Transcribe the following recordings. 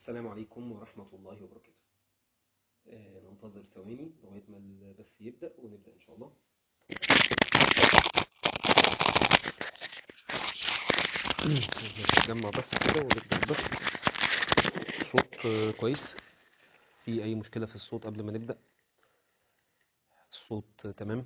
السلام عليكم ورحمة الله وبركاته آه، ننتظر ثواني لغاية ما البث يبدأ ونبدأ إن شاء الله نجمع بس كده ونبدأ البث الصوت آه، كويس في أي مشكلة في الصوت قبل ما نبدأ الصوت آه، تمام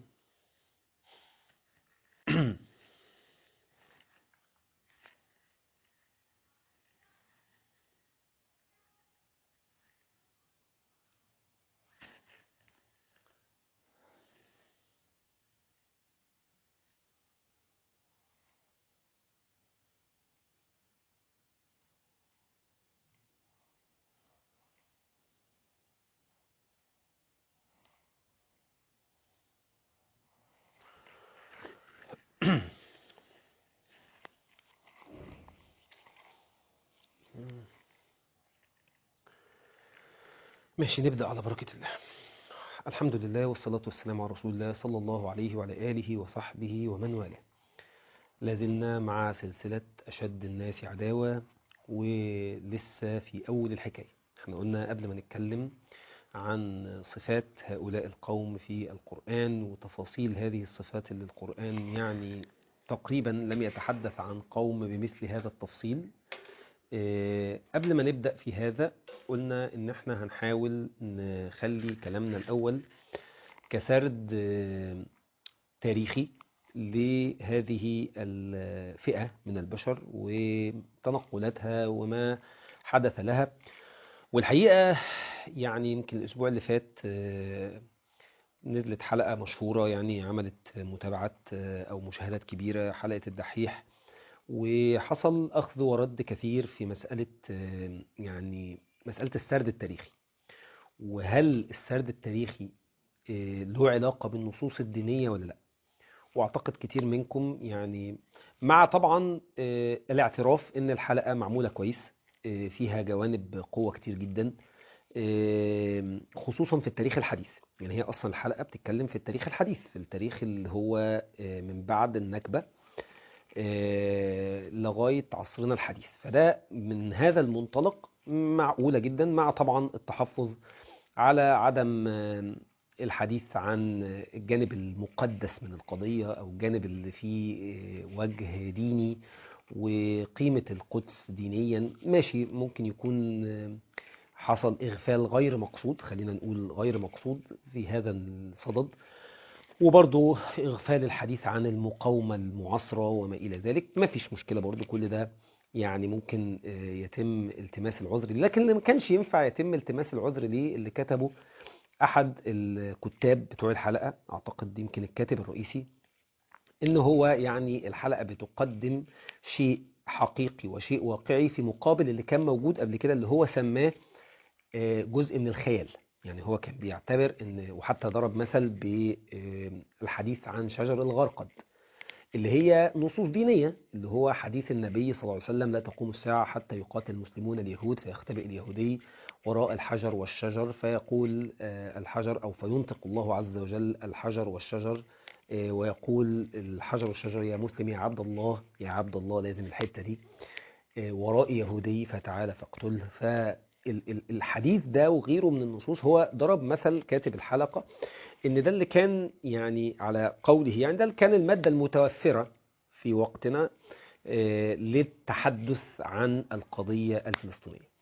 ماشي نبدأ على بركة الله الحمد لله والصلاة والسلام على رسول الله صلى الله عليه وعلى آله وصحبه ومن والاه لازلنا مع سلسلة أشد الناس عداوة ولسه في أول الحكاية احنا قلنا قبل ما نتكلم عن صفات هؤلاء القوم في القرآن وتفاصيل هذه الصفات اللي القرآن يعني تقريبا لم يتحدث عن قوم بمثل هذا التفصيل آه، قبل ما نبدأ في هذا قلنا ان احنا هنحاول نخلي كلامنا الاول كسرد آه، تاريخي لهذه الفئة من البشر وتنقلاتها وما حدث لها والحقيقة يعني يمكن الأسبوع اللي فات آه، نزلت حلقة مشهورة يعني عملت متابعات آه، أو مشاهدات كبيرة حلقة الدحيح وحصل أخذ ورد كثير في مسألة آه، يعني مسألة السرد التاريخي وهل السرد التاريخي آه، له علاقة بالنصوص الدينية ولا لا واعتقد كتير منكم يعني مع طبعا آه، الاعتراف ان الحلقة معمولة كويس آه، فيها جوانب قوة كتير جدا آه، خصوصا في التاريخ الحديث يعني هي اصلا الحلقة بتتكلم في التاريخ الحديث في التاريخ اللي هو آه، من بعد النكبة آه، لغاية عصرنا الحديث فده من هذا المنطلق معقولة جدا مع طبعا التحفظ على عدم آه، الحديث عن الجانب المقدس من القضية أو الجانب اللي فيه آه، وجه ديني وقيمة القدس دينيا ماشي ممكن يكون آه، حصل إغفال غير مقصود خلينا نقول غير مقصود في هذا الصدد وبرضو إغفال الحديث عن المقاومة المعاصرة وما إلى ذلك ما فيش مشكلة برضو كل ده يعني ممكن آه، يتم التماس العذر ليه لكن اللي ما كانش ينفع يتم التماس العذر ليه اللي كتبه أحد الكتاب بتوع الحلقة أعتقد يمكن الكاتب الرئيسي إن هو يعني الحلقة بتقدم شيء حقيقي وشيء واقعي في مقابل اللي كان موجود قبل كده اللي هو سماه آه، جزء من الخيال يعني هو كان بيعتبر ان وحتى ضرب مثل بالحديث عن شجر الغرقد اللي هي نصوص دينية اللي هو حديث النبي صلى الله عليه وسلم لا تقوم الساعة حتى يقاتل المسلمون اليهود فيختبئ اليهودي وراء الحجر والشجر فيقول آه، الحجر أو فينطق الله عز وجل الحجر والشجر آه، ويقول الحجر والشجر يا مسلم يا عبد الله يا عبد الله لازم الحتة دي آه، وراء يهودي فتعالى فاقتله فالحديث ده وغيره من النصوص هو ضرب مثل كاتب الحلقة ان ده اللي كان يعني على قوله يعني ده اللي كان المادة المتوفرة في وقتنا آه، للتحدث عن القضية الفلسطينية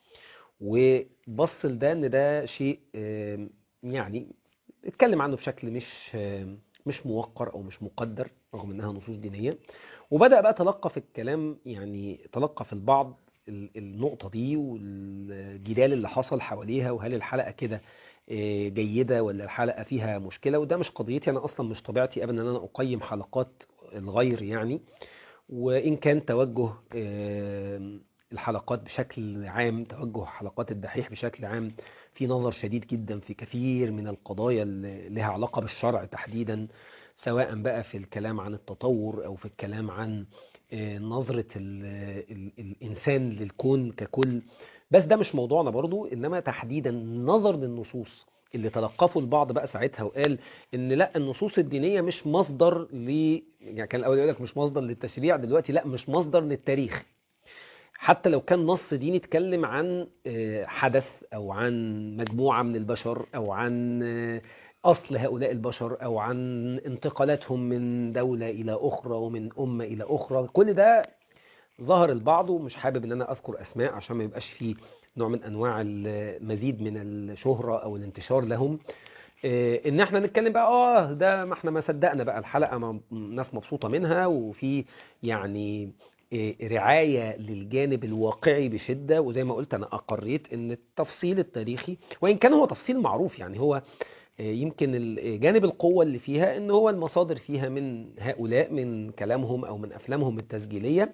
وبص لده ان ده شيء آه، يعني اتكلم عنه بشكل مش آه، مش موقر او مش مقدر رغم انها نصوص دينية وبدأ بقى تلقى في الكلام يعني تلقى في البعض ال- النقطة دي والجدال اللي حصل حواليها وهل الحلقة كده آه، جيدة ولا الحلقة فيها مشكلة وده مش قضيتي أنا أصلا مش طبيعتي أبدا أن أنا أقيم حلقات الغير يعني وإن كان توجه آه، الحلقات بشكل عام توجه حلقات الدحيح بشكل عام في نظر شديد جدا في كثير من القضايا اللي لها علاقة بالشرع تحديدا سواء بقى في الكلام عن التطور أو في الكلام عن آه، نظرة ال ال الإنسان للكون ككل بس ده مش موضوعنا برضو إنما تحديدا نظر للنصوص اللي تلقفوا البعض بقى ساعتها وقال ان لا النصوص الدينيه مش مصدر ل يعني كان الاول يقول لك مش مصدر للتشريع دلوقتي لا مش مصدر للتاريخ حتى لو كان نص ديني اتكلم عن آه، حدث او عن مجموعة من البشر او عن آه، اصل هؤلاء البشر او عن انتقالاتهم من دولة الى اخرى ومن امة الى اخرى كل ده ظهر البعض ومش حابب ان انا اذكر اسماء عشان ما يبقاش فيه نوع من انواع المزيد من الشهرة او الانتشار لهم آه، ان احنا نتكلم بقى اه ده ما احنا ما صدقنا بقى الحلقة ما ناس مبسوطة منها وفي يعني آه، رعاية للجانب الواقعي بشدة وزي ما قلت انا اقريت ان التفصيل التاريخي وان كان هو تفصيل معروف يعني هو آه، يمكن ال- جانب القوة اللي فيها ان هو المصادر فيها من هؤلاء من كلامهم او من افلامهم التسجيلية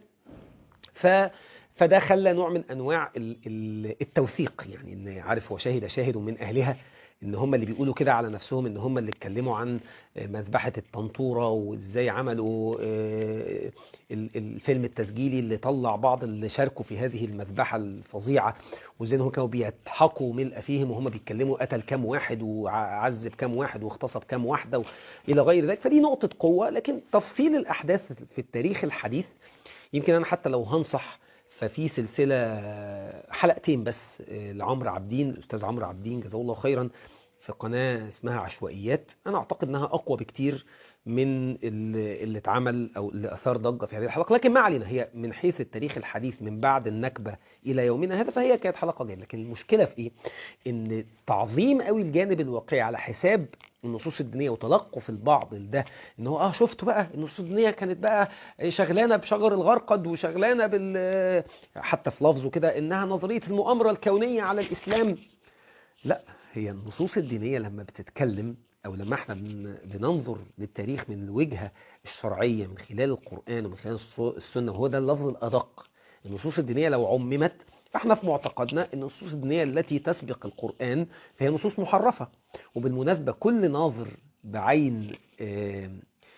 ف فده خلى نوع من انواع ال- ال- التوثيق يعني ان عارف وشاهد شاهد من اهلها ان هم اللي بيقولوا كده على نفسهم ان هم اللي اتكلموا عن مذبحة الطنطورة وازاي عملوا آه، ال- الفيلم التسجيلي اللي طلع بعض اللي شاركوا في هذه المذبحة الفظيعة وازاي ان هم كانوا بيضحكوا ملء فيهم وهم بيتكلموا قتل كام واحد وعذب كام واحد واغتصب كام واحدة الى غير ذلك فدي نقطة قوة لكن تفصيل الاحداث في التاريخ الحديث يمكن انا حتى لو هنصح ففي سلسلة حلقتين بس آه، لعمرو عابدين الأستاذ عمرو عابدين جزاه الله خيرا في قناة اسمها عشوائيات أنا أعتقد أنها أقوى بكتير من اللي اللي اتعمل أو اللي أثار ضجة في هذه الحلقة لكن ما علينا هي من حيث التاريخ الحديث من بعد النكبة إلى يومنا هذا فهي كانت حلقة جيدة لكن المشكلة في إيه؟ إن تعظيم قوي الجانب الواقعي على حساب النصوص الدينية وتلقف البعض لده ان هو اه شفتوا بقى النصوص الدينية كانت بقى شغلانة بشجر الغرقد وشغلانة بال حتى في لفظه كده انها نظرية المؤامرة الكونية على الاسلام لا هي النصوص الدينية لما بتتكلم او لما احنا بن- بننظر للتاريخ من الوجهة الشرعية من خلال القرآن ومن خلال الص- السنة وهو ده اللفظ الادق النصوص الدينية لو عممت فاحنا في معتقدنا ان النصوص الدينية التي تسبق القرآن فهي نصوص محرفة وبالمناسبة كل ناظر بعين آه،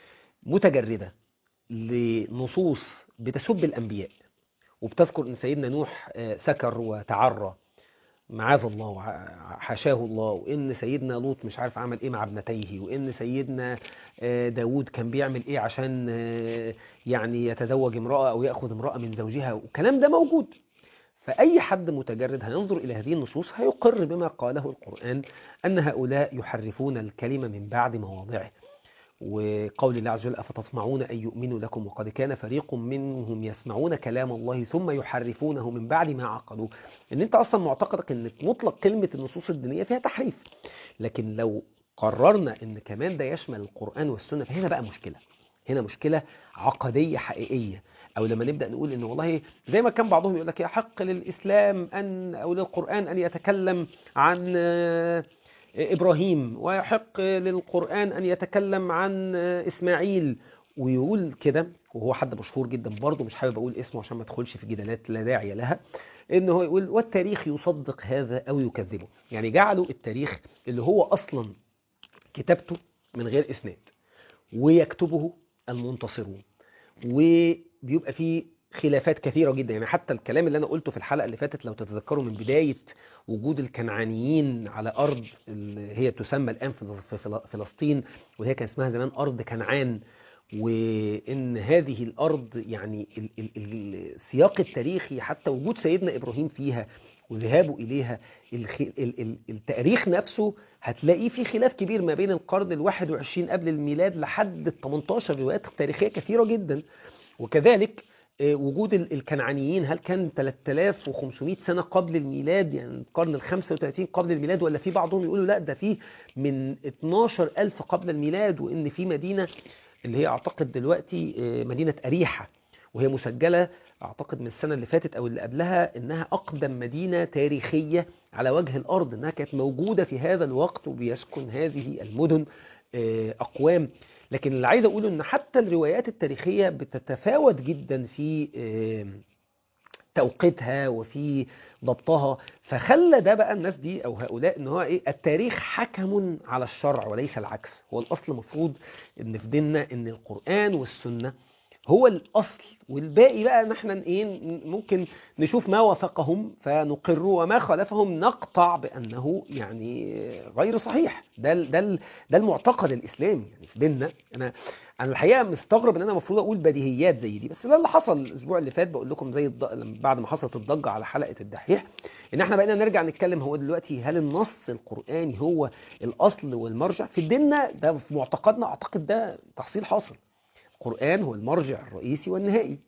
متجردة لنصوص بتسب الأنبياء وبتذكر أن سيدنا نوح آه، سكر وتعرى معاذ الله وع- حاشاه الله وإن سيدنا لوط مش عارف عمل إيه مع ابنتيه وإن سيدنا آه، داود كان بيعمل إيه عشان آه، يعني يتزوج امرأة أو يأخذ امرأة من زوجها والكلام ده موجود فأي حد متجرد هينظر إلى هذه النصوص هيقر بما قاله القرآن أن هؤلاء يحرفون الكلمة من بعد مواضعه وقول الله عز وجل أفتطمعون أن يؤمنوا لكم وقد كان فريق منهم يسمعون كلام الله ثم يحرفونه من بعد ما عقلوه ان انت اصلا معتقدك ان مطلق كلمة النصوص الدينية فيها تحريف لكن لو قررنا ان كمان ده يشمل القرآن والسنة فهنا بقى مشكلة هنا مشكلة عقدية حقيقية او لما نبدأ نقول ان والله زي ما كان بعضهم يقول لك يحق للإسلام أن أو للقرآن أن يتكلم عن آه، إبراهيم ويحق للقرآن أن يتكلم عن إسماعيل ويقول كده وهو حد مشهور جدا برضه مش حابب أقول اسمه عشان ما ادخلش في جدالات لا داعي لها إن هو يقول والتاريخ يصدق هذا أو يكذبه يعني جعلوا التاريخ اللي هو أصلا كتابته من غير إسناد ويكتبه المنتصرون وبيبقى فيه خلافات كثيرة جدا يعني حتى الكلام اللي أنا قلته في الحلقة اللي فاتت لو تتذكروا من بداية وجود الكنعانيين على أرض اللي هي تسمى الآن في في فل- فلسطين وهي كان اسمها زمان أرض كنعان وإن هذه الأرض يعني ال- ال- ال- السياق التاريخي حتى وجود سيدنا إبراهيم فيها وذهابه إليها الخ- ال- ال- التاريخ نفسه هتلاقيه في خلاف كبير ما بين القرن الواحد وعشرين قبل الميلاد لحد ال 18 روايات تاريخية كثيرة جدا وكذلك آه، وجود ال- الكنعانيين هل كان 3500 سنة قبل الميلاد يعني القرن ال 35 قبل الميلاد ولا في بعضهم يقولوا لا ده في من 12000 قبل الميلاد وإن في مدينة اللي هي أعتقد دلوقتي آه، مدينة أريحة وهي مسجلة أعتقد من السنة اللي فاتت أو اللي قبلها إنها أقدم مدينة تاريخية على وجه الأرض إنها كانت موجودة في هذا الوقت وبيسكن هذه المدن آه، أقوام لكن اللي عايز أقوله إن حتى الروايات التاريخية بتتفاوت جدا في آه، توقيتها وفي ضبطها فخلى ده بقى الناس دي او هؤلاء ان هو ايه التاريخ حكم على الشرع وليس العكس هو الاصل مفروض ان في ديننا ان القرآن والسنة هو الاصل والباقي بقى ان احنا ايه ممكن نشوف ما وافقهم فنقره وما خالفهم نقطع بانه يعني غير صحيح ده ال- ده ال- ده المعتقد الاسلامي يعني في ديننا انا انا الحقيقه مستغرب ان انا المفروض اقول بديهيات زي دي بس ده اللي حصل الاسبوع اللي فات بقول لكم زي الض... لما- بعد ما حصلت الضجه على حلقه الدحيح ان احنا بقينا نرجع نتكلم هو دلوقتي هل النص القراني هو الاصل والمرجع في ديننا ده في معتقدنا اعتقد ده تحصيل حاصل القرآن هو المرجع الرئيسي والنهائي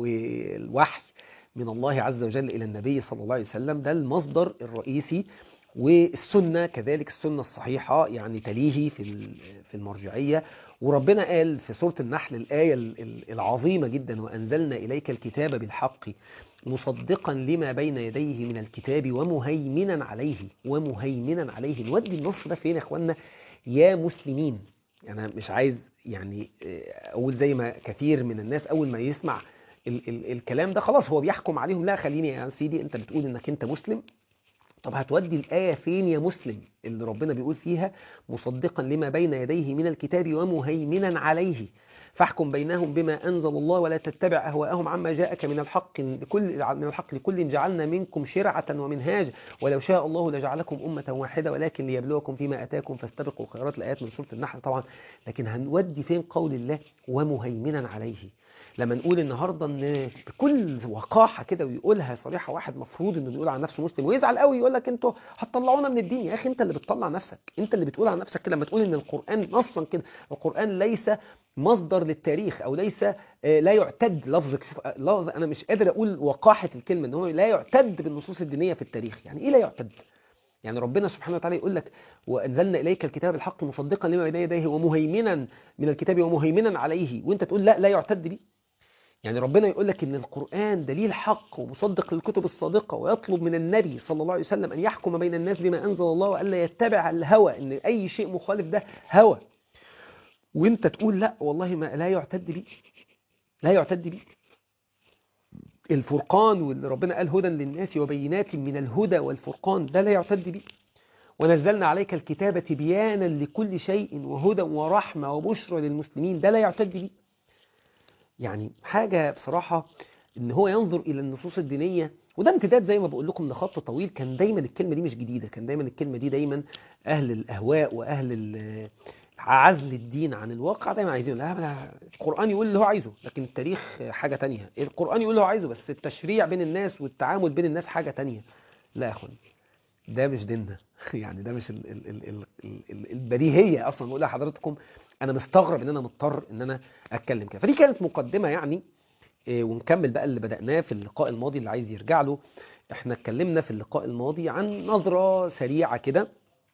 والوحي من الله عز وجل إلى النبي صلى الله عليه وسلم ده المصدر الرئيسي والسنة كذلك السنة الصحيحة يعني تليه في ال- في المرجعية وربنا قال في سورة النحل الآية ال- ال- العظيمة جدا وأنزلنا إليك الكتاب بالحق مصدقا لما بين يديه من الكتاب ومهيمنا عليه ومهيمنا عليه نودي النص ده فين يا اخوانا يا مسلمين انا مش عايز يعني آه، اقول زي ما كثير من الناس اول ما يسمع ال ال الكلام ده خلاص هو بيحكم عليهم لا خليني يا سيدي انت بتقول انك انت مسلم طب هتودي الآية فين يا مسلم اللي ربنا بيقول فيها مصدقا لما بين يديه من الكتاب ومهيمنا عليه فاحكم بينهم بما أنزل الله ولا تتبع أهواءهم عما جاءك من الحق لكل من الحق لكل جعلنا منكم شرعة ومنهاجا ولو شاء الله لجعلكم أمة واحدة ولكن ليبلوكم فيما أتاكم فاستبقوا الخيرات الآيات من سورة النحل طبعا لكن هنودي فين قول الله ومهيمنا عليه لما نقول النهارده ان بكل وقاحه كده ويقولها صريحه واحد مفروض انه بيقول عن نفسه مسلم ويزعل قوي يقول لك انتوا هتطلعونا من الدين يا اخي انت اللي بتطلع نفسك انت اللي بتقول عن نفسك كده لما تقول ان القران نصا كده القران ليس مصدر للتاريخ او ليس آه، لا يعتد لفظك شوف آه، لفظ انا مش قادر اقول وقاحه الكلمه ان هو لا يعتد بالنصوص الدينيه في التاريخ يعني ايه لا يعتد يعني ربنا سبحانه وتعالى يقول لك وانزلنا اليك الكتاب الحق مصدقا لما بين يديه ومهيمنا من الكتاب ومهيمنا عليه وانت تقول لا لا يعتد بيه يعني ربنا يقول لك ان القرآن دليل حق ومصدق للكتب الصادقة ويطلب من النبي صلى الله عليه وسلم ان يحكم بين الناس بما انزل الله والا يتبع الهوى ان اي شيء مخالف ده هوى وانت تقول لا والله ما لا يعتد بي لا يعتد بي الفرقان واللي ربنا قال هدى للناس وبينات من الهدى والفرقان ده لا يعتد بي ونزلنا عليك الكتاب تبيانا لكل شيء وهدى ورحمة وبشرى للمسلمين ده لا يعتد بي يعني حاجة بصراحة ان هو ينظر الى النصوص الدينية وده امتداد زي ما بقول لكم لخط طويل كان دايما الكلمة دي مش جديدة كان دايما الكلمة دي دايما اهل الاهواء واهل ال- عزل الدين عن الواقع دايما عايزين لا لا، القرآن يقول اللي هو عايزه لكن التاريخ حاجة تانية القرآن يقول اللي هو عايزه بس التشريع بين الناس والتعامل بين الناس حاجة تانية لا يا اخوان ده مش ديننا يعني ده مش ال ال ال ال ال البديهية اصلا بقول لحضراتكم انا مستغرب ان انا مضطر ان انا اتكلم كده فدي كانت مقدمة يعني إيه، ونكمل بقى اللي بدأناه في اللقاء الماضي اللي عايز يرجع له احنا اتكلمنا في اللقاء الماضي عن نظرة سريعة كده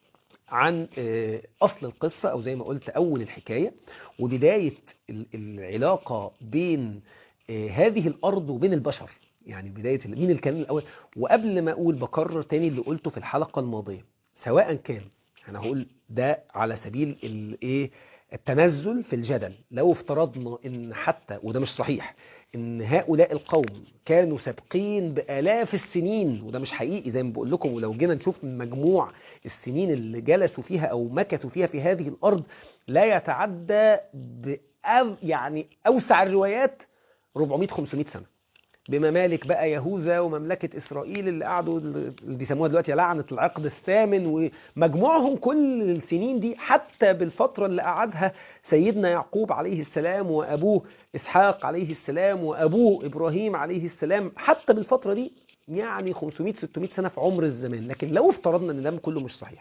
عن آه، أصل القصة أو زي ما قلت أول الحكاية وبداية ال- العلاقة بين آه، هذه الأرض وبين البشر يعني بداية ال- مين الكلام الأول وقبل ما أقول بكرر تاني اللي قلته في الحلقة الماضية سواء كان أنا هقول ده على سبيل الإيه التنزل في الجدل لو افترضنا ان حتى وده مش صحيح ان هؤلاء القوم كانوا سابقين بالاف السنين وده مش حقيقي زي ما بقول لكم ولو جينا نشوف مجموع السنين اللي جلسوا فيها او مكثوا فيها في هذه الارض لا يتعدى بأv يعني اوسع الروايات 400 500 سنه بممالك بقى يهوذا ومملكة إسرائيل اللي قعدوا اللي بيسموها دلوقتي لعنة العقد الثامن ومجموعهم كل السنين دي حتى بالفترة اللي قعدها سيدنا يعقوب عليه السلام وأبوه إسحاق عليه السلام وأبوه إبراهيم عليه السلام حتى بالفترة دي يعني 500 600 سنة في عمر الزمان لكن لو افترضنا ان ده كله مش صحيح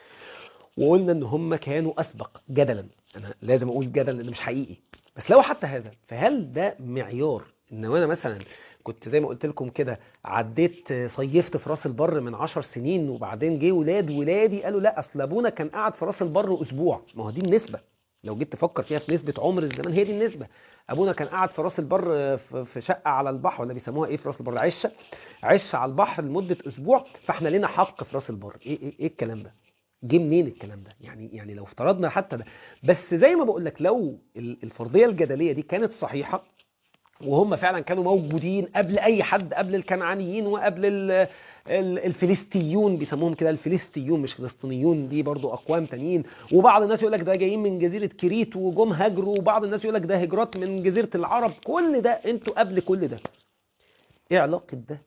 وقلنا ان هم كانوا اسبق جدلا انا لازم اقول جدلا لان مش حقيقي بس لو حتى هذا فهل ده معيار ان انا مثلا كنت زي ما قلت لكم كده عديت صيفت في راس البر من عشر سنين وبعدين جه ولاد ولادي قالوا لا اصل ابونا كان قاعد في راس البر اسبوع ما هو دي النسبه لو جيت تفكر فيها في نسبه عمر الزمان هي دي النسبه ابونا كان قاعد في راس البر في في شقه على البحر ولا بيسموها ايه في راس البر عشه عشه على البحر لمده اسبوع فاحنا لنا حق في راس البر ايه ايه, إيه الكلام ده جه منين الكلام ده يعني يعني لو افترضنا حتى ده بس زي ما بقول لك لو ال- الفرضيه الجدليه دي كانت صحيحه وهم فعلا كانوا موجودين قبل اي حد قبل الكنعانيين وقبل ال- ال- الفلسطيون بيسموهم كده الفلسطيون مش فلسطينيون دي برضو اقوام تانيين وبعض الناس يقول لك ده جايين من جزيره كريت وجم هاجروا وبعض الناس يقول لك ده هجرات من جزيره العرب كل ده انتوا قبل كل ده ايه علاقه ده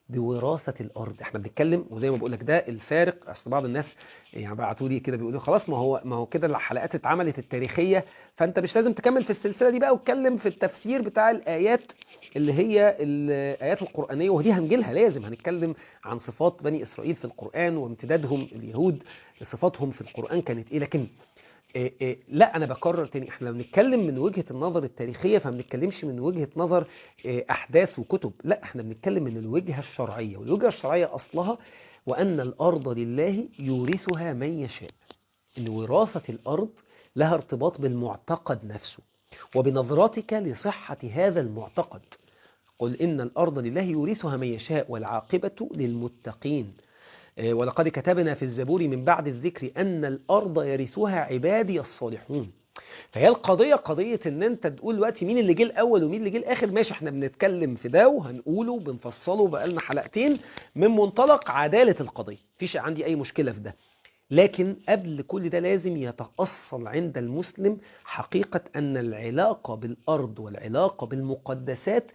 بوراثة الأرض احنا بنتكلم وزي ما بقول لك ده الفارق اصل بعض الناس يعني بعتوا لي كده بيقولوا خلاص ما هو ما هو كده الحلقات اتعملت التاريخية فانت مش لازم تكمل في السلسلة دي بقى وتكلم في التفسير بتاع الآيات اللي هي الآيات القرآنية ودي هنجيلها لازم هنتكلم عن صفات بني إسرائيل في القرآن وامتدادهم اليهود صفاتهم في القرآن كانت إيه لكن إيه إيه لا انا بكرر تاني احنا بنتكلم من وجهة النظر التاريخية فما بنتكلمش من وجهة نظر إيه احداث وكتب لا احنا بنتكلم من الوجهة الشرعية والوجهة الشرعية اصلها وان الارض لله يورثها من يشاء ان وراثة الارض لها ارتباط بالمعتقد نفسه وبنظرتك لصحة هذا المعتقد قل ان الارض لله يورثها من يشاء والعاقبة للمتقين ولقد كتبنا في الزبور من بعد الذكر أن الأرض يرثها عبادي الصالحون فهي القضية قضية ان انت تقول دلوقتي مين اللي جه الاول ومين اللي جه الاخر ماشي احنا بنتكلم في ده وهنقوله بنفصله بقالنا حلقتين من منطلق عدالة القضية مفيش عندي اي مشكلة في ده لكن قبل كل ده لازم يتأصل عند المسلم حقيقة أن العلاقة بالأرض والعلاقة بالمقدسات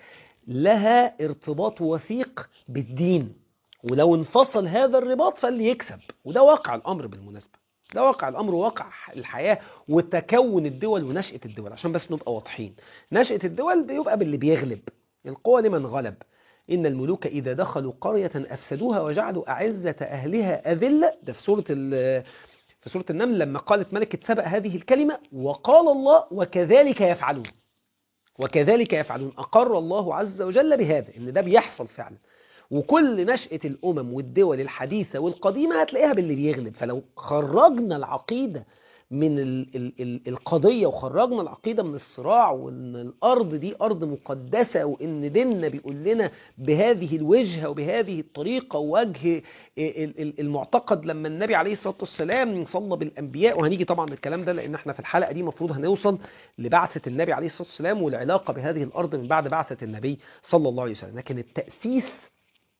لها ارتباط وثيق بالدين ولو انفصل هذا الرباط فاللي يكسب وده واقع الأمر بالمناسبة ده واقع الأمر واقع الحياة وتكون الدول ونشأة الدول عشان بس نبقى واضحين نشأة الدول بيبقى باللي بيغلب القوة لمن غلب إن الملوك إذا دخلوا قرية أفسدوها وجعلوا أعزة أهلها أذلة ده في سورة في سورة النمل لما قالت ملكة سبأ هذه الكلمة وقال الله وكذلك يفعلون وكذلك يفعلون أقر الله عز وجل بهذا إن ده بيحصل فعلا وكل نشأة الأمم والدول الحديثة والقديمة هتلاقيها باللي بيغلب فلو خرجنا العقيدة من ال ال ال القضية وخرجنا العقيدة من الصراع وإن الأرض دي أرض مقدسة وإن ديننا بيقول لنا بهذه الوجهة وبهذه الطريقة ووجه المعتقد لما النبي عليه الصلاة والسلام صلى بالأنبياء وهنيجي طبعا الكلام ده لأن احنا في الحلقة دي مفروض هنوصل لبعثة النبي عليه الصلاة والسلام والعلاقة بهذه الأرض من بعد بعثة النبي صلى الله عليه وسلم لكن التأسيس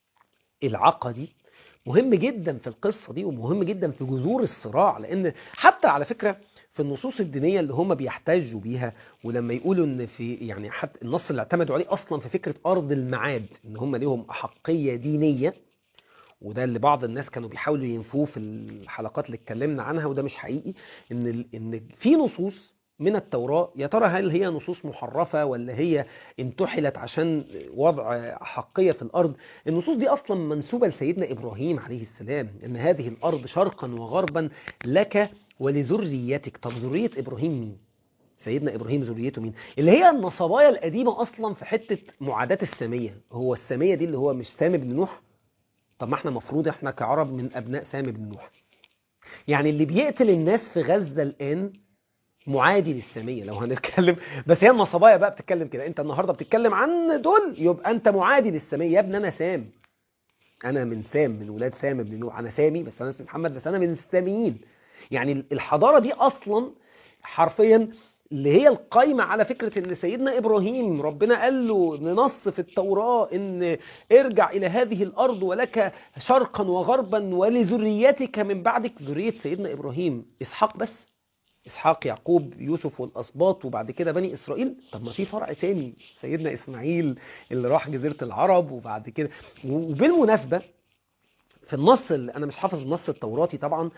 العقدي مهم جدا في القصة دي ومهم جدا في جذور الصراع لأن حتى على فكرة في النصوص الدينية اللي هم بيحتجوا بيها ولما يقولوا ان في يعني حتى النص اللي اعتمدوا عليه اصلا في فكرة ارض المعاد ان هم ليهم احقية دينية وده اللي بعض الناس كانوا بيحاولوا ينفوه في الحلقات اللي اتكلمنا عنها وده مش حقيقي ان ان في نصوص من التوراة يا ترى هل هي نصوص محرفة ولا هي انتحلت عشان وضع حقية في الأرض النصوص دي أصلا منسوبة لسيدنا إبراهيم عليه السلام أن هذه الأرض شرقا وغربا لك ولذريتك طب ذرية إبراهيم مين؟ سيدنا إبراهيم ذريته مين؟ اللي هي النصبايا القديمة أصلا في حتة معاداة السامية هو السامية دي اللي هو مش سام بن نوح طب ما احنا مفروض احنا كعرب من أبناء سام بن نوح يعني اللي بيقتل الناس في غزة الآن معادي للساميه لو هنتكلم بس هي النصبايا بقى بتتكلم كده انت النهارده بتتكلم عن دول يبقى انت معادي للساميه يا ابني انا سام انا من سام من ولاد سام بن نوح انا سامي بس انا اسمي محمد بس انا من الساميين يعني الحضاره دي اصلا حرفيا اللي هي القايمة على فكرة ان سيدنا ابراهيم ربنا قال له نص في التوراة ان ارجع الى هذه الارض ولك شرقا وغربا ولذريتك من بعدك ذرية سيدنا ابراهيم اسحاق بس إسحاق يعقوب يوسف والأسباط وبعد كده بني إسرائيل طب ما في فرع تاني سيدنا إسماعيل اللي راح جزيرة العرب وبعد كده وبالمناسبة في النص اللي أنا مش حافظ النص التوراتي طبعا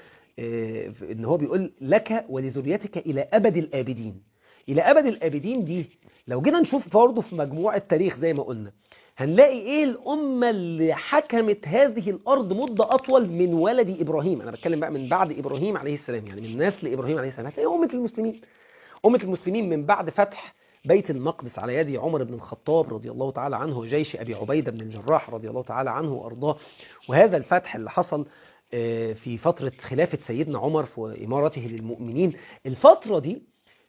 إن هو بيقول لك ولذريتك إلى أبد الآبدين إلى أبد الآبدين دي لو جينا نشوف برضه في مجموع التاريخ زي ما قلنا هنلاقي ايه الامه اللي حكمت هذه الارض مده اطول من ولد ابراهيم انا بتكلم بقى من بعد ابراهيم عليه السلام يعني من نسل ابراهيم عليه السلام هتلاقي امه المسلمين امه المسلمين من بعد فتح بيت المقدس على يد عمر بن الخطاب رضي الله تعالى عنه وجيش ابي عبيده بن الجراح رضي الله تعالى عنه وارضاه وهذا الفتح اللي حصل في فتره خلافه سيدنا عمر في امارته للمؤمنين الفتره دي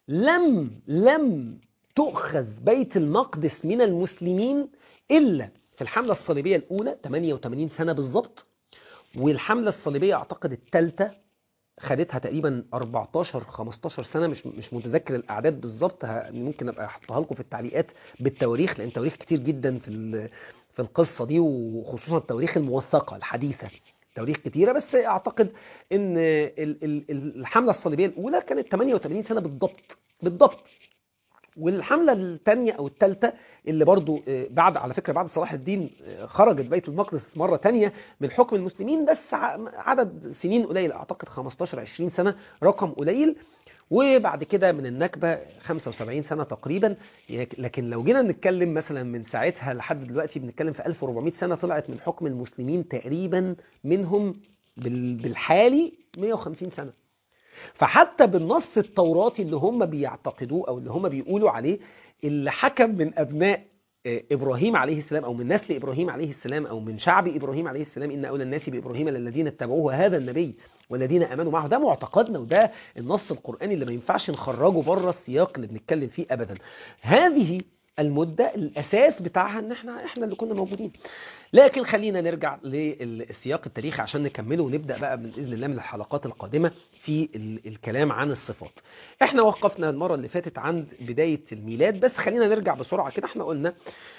لم لم تؤخذ بيت المقدس من المسلمين إلا في الحملة الصليبية الأولى 88 سنة بالظبط والحملة الصليبية أعتقد الثالثة خدتها تقريبا 14 15 سنة مش مش متذكر الأعداد بالظبط ممكن أبقى أحطها لكم في التعليقات بالتواريخ لأن تواريخ كتير جدا في في القصة دي وخصوصا التواريخ الموثقة الحديثة تواريخ كتيرة بس أعتقد إن الحملة الصليبية الأولى كانت 88 سنة بالضبط بالضبط والحملة الثانية أو الثالثة اللي برضو آه، بعد على فكرة بعد صلاح الدين آه، خرجت بيت المقدس مرة تانية من حكم المسلمين بس ع- عدد سنين قليل أعتقد 15-20 سنة رقم قليل وبعد كده من النكبة 75 سنة تقريبا يك- لكن لو جينا نتكلم مثلا من ساعتها لحد دلوقتي بنتكلم في 1400 سنة طلعت من حكم المسلمين تقريبا منهم بال- بالحالي 150 سنة فحتى بالنص التوراتي اللي هم بيعتقدوه او اللي هم بيقولوا عليه اللي حكم من ابناء آه، ابراهيم عليه السلام او من نسل ابراهيم عليه السلام او من شعب ابراهيم عليه السلام ان اولى الناس بابراهيم للذين اتبعوه هذا النبي والذين امنوا معه ده معتقدنا وده النص القراني اللي ما ينفعش نخرجه بره السياق اللي بنتكلم فيه ابدا هذه المده الاساس بتاعها ان احنا احنا اللي كنا موجودين لكن خلينا نرجع للسياق التاريخي عشان نكمله ونبدا بقى باذن الله من الحلقات القادمه في ال- الكلام عن الصفات احنا وقفنا المره اللي فاتت عند بدايه الميلاد بس خلينا نرجع بسرعه كده احنا قلنا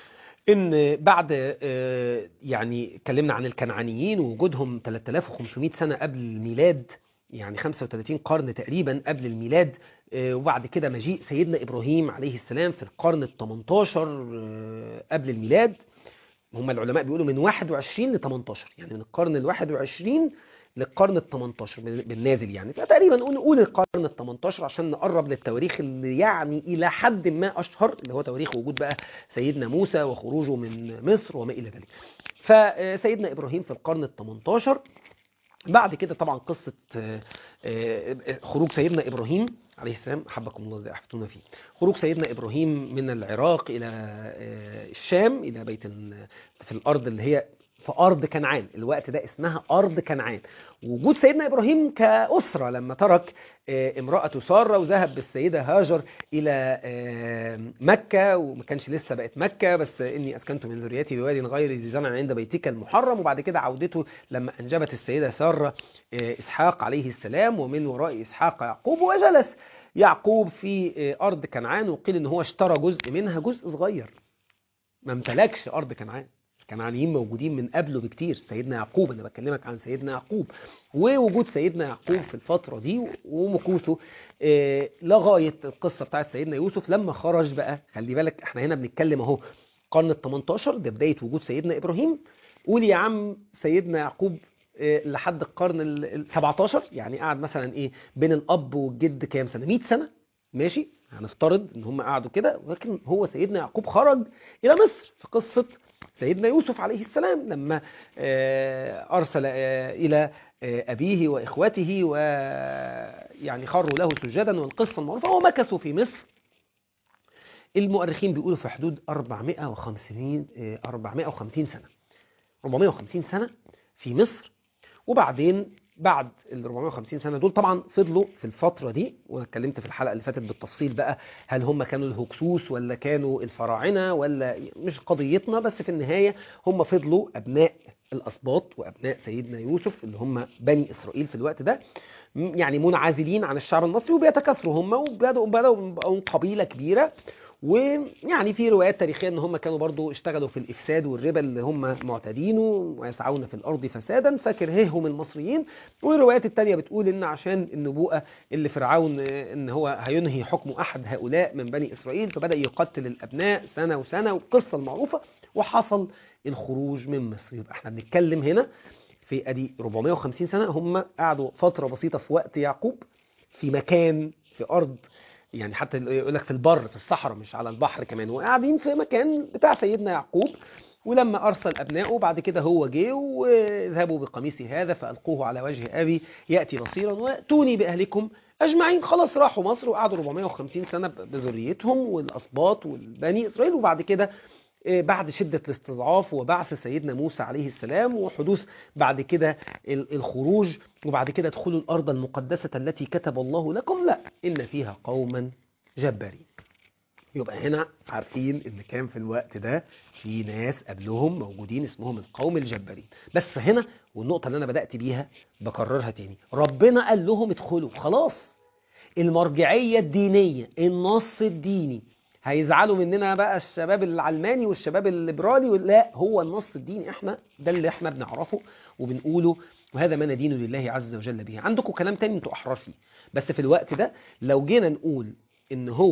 ان بعد آه، يعني اتكلمنا عن الكنعانيين ووجودهم 3500 سنه قبل الميلاد يعني 35 قرن تقريبا قبل الميلاد آه، وبعد كده مجيء سيدنا ابراهيم عليه السلام في القرن ال 18 آه، قبل الميلاد هم العلماء بيقولوا من 21 ل 18 يعني من القرن ال 21 للقرن ال 18 بال- بالنازل يعني فتقريبا نقول نقول القرن ال 18 عشان نقرب للتواريخ اللي يعني الى حد ما اشهر اللي هو تواريخ وجود بقى سيدنا موسى وخروجه من مصر وما الى ذلك. فسيدنا ابراهيم في القرن ال 18 بعد كده طبعا قصة آه، آه، خروج سيدنا إبراهيم عليه السلام حبكم الله الذي أحببتونا فيه خروج سيدنا إبراهيم من العراق إلى آه، الشام إلى بيت ال- في الأرض اللي هي في أرض كنعان الوقت ده اسمها أرض كنعان وجود سيدنا إبراهيم كأسرة لما ترك آه، امرأته سارة وذهب بالسيدة هاجر إلى آه، مكة وما كانش لسه بقت مكة بس إني أسكنت من ذريتي بواد غير ذي زرع عند بيتك المحرم وبعد كده عودته لما أنجبت السيدة سارة آه، إسحاق عليه السلام ومن وراء إسحاق يعقوب وجلس يعقوب في آه، أرض كنعان وقيل إن هو اشترى جزء منها جزء صغير ما امتلكش أرض كنعان الكنعانيين موجودين من قبله بكتير سيدنا يعقوب انا بكلمك عن سيدنا يعقوب ووجود سيدنا يعقوب في الفتره دي ومكوثه آه، لغايه القصه بتاعت سيدنا يوسف لما خرج بقى خلي بالك احنا هنا بنتكلم اهو القرن ال 18 ده بدايه وجود سيدنا ابراهيم قول يا عم سيدنا يعقوب آه، لحد القرن ال ال 17 يعني قعد مثلا ايه بين الاب والجد كام سنه 100 سنه ماشي هنفترض ان هم قعدوا كده ولكن هو سيدنا يعقوب خرج الى مصر في قصه سيدنا يوسف عليه السلام لما آه، أرسل آه، إلى آه، أبيه وإخوته ويعني خروا له سجدا والقصة المعروفة ومكثوا في مصر المؤرخين بيقولوا في حدود 450 آه، 450 سنة 450 سنة في مصر وبعدين بعد ال 450 سنة دول طبعا فضلوا في الفترة دي واتكلمت في الحلقة اللي فاتت بالتفصيل بقى هل هم كانوا الهكسوس ولا كانوا الفراعنة ولا مش قضيتنا بس في النهاية هم فضلوا أبناء الأسباط وأبناء سيدنا يوسف اللي هم بني إسرائيل في الوقت ده م- يعني منعزلين عن الشعب المصري وبيتكاثروا هم وبدأوا بدأوا بقوا قبيلة كبيرة ويعني في روايات تاريخيه ان هم كانوا برضو اشتغلوا في الافساد والربا اللي هم معتادينه ويسعون في الارض فسادا فكرههم المصريين والروايات التانية بتقول ان عشان النبوءه اللي فرعون آه، ان هو هينهي حكم احد هؤلاء من بني اسرائيل فبدا يقتل الابناء سنه وسنه والقصه المعروفه وحصل الخروج من مصر يبقى احنا بنتكلم هنا في ادي 450 سنه هم قعدوا فتره بسيطه في وقت يعقوب في مكان في ارض يعني حتى يقول لك في البر في الصحراء مش على البحر كمان وقاعدين في مكان بتاع سيدنا يعقوب ولما ارسل ابنائه بعد كده هو جه واذهبوا بقميصي هذا فالقوه على وجه ابي ياتي بصيرا واتوني باهلكم اجمعين خلاص راحوا مصر وقعدوا 450 سنه بذريتهم والاسباط والبني اسرائيل وبعد كده آه، بعد شدة الاستضعاف وبعث سيدنا موسى عليه السلام وحدوث بعد كده ال- الخروج وبعد كده ادخلوا الأرض المقدسة التي كتب الله لكم لا إن فيها قوما جبارين يبقى هنا عارفين ان كان في الوقت ده في ناس قبلهم موجودين اسمهم القوم الجبارين بس هنا والنقطة اللي انا بدأت بيها بكررها تاني ربنا قال لهم ادخلوا خلاص المرجعية الدينية النص الديني هيزعلوا مننا بقى الشباب العلماني والشباب الليبرالي لا هو النص الديني احنا ده اللي احنا بنعرفه وبنقوله وهذا ما ندين لله عز وجل به عندكم كلام تاني انتوا احرار فيه بس في الوقت ده لو جينا نقول ان هو